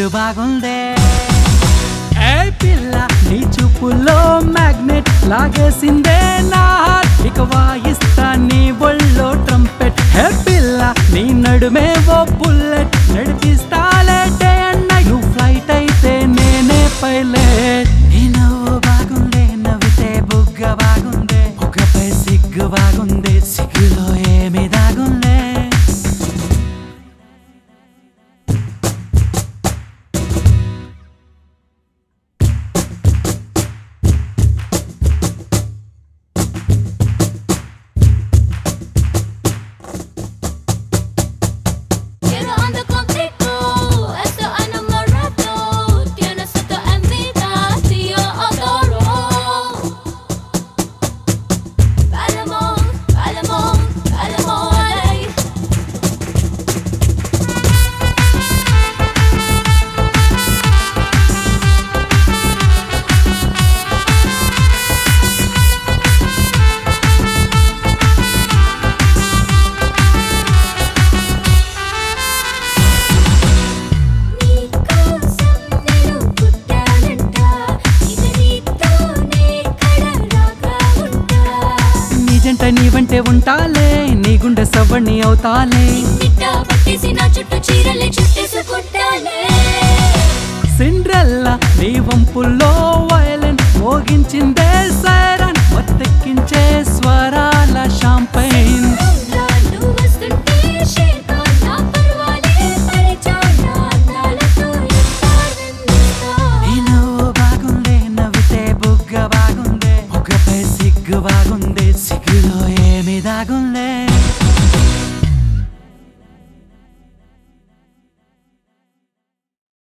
మూడు బాగుందే ఏ పిల్ల నీ చూపుల్లో మ్యాగ్నెట్ లాగేసిందే నా heart. ఇక వాయిస్తా నీ ఒళ్ళో ట్రంపెట్ హే పిల్ల నీ నడుమే ఓ బుల్లెట్ నడిపిస్తాలే డే అండ్ నైట్ నువ్వు ఫ్లైట్ అయితే నేనే పైలట్ నీ నవ్వు బాగుందే నవ్వితే బుగ్గ బాగుందే బుగ్గపై సిగ్గు బాగుంది సిగ్గులో ఏమి దాగుందే Quiero ando contigo, esto enamorado. Tienes esto en vida, si yo adoro. Palemón, palemón, palemón. ey. నీకోసం నేను పుట్టానంట ఇక నీతోనే కడరాగా ఉంటా నీ జంట నీ వెంటే ఉంటాలే నీ గుండె సవ్వణి అవుతాలే నిట్ట పట్టేసి నా చుట్టూ చీరలే చుట్టేసుకుంటాలే సిండ్రెల్లా నీ వంపుల్లో వయలెన్ మోగించిందే సైరన్ మత్తెక్కించే స్వరాల షాంపైన్ నువ్వు వస్తుంటే షేర్కా నా పర్వాలే పరిచానా అందాలతో ఎంతానందిస్తా నీ నవ్వు బాగుందే నవ్వితే బుగ్గ బాగుందే బుగ్గపై సిగ్గు బాగుంది సిగ్గులో ఏమి దాగుందే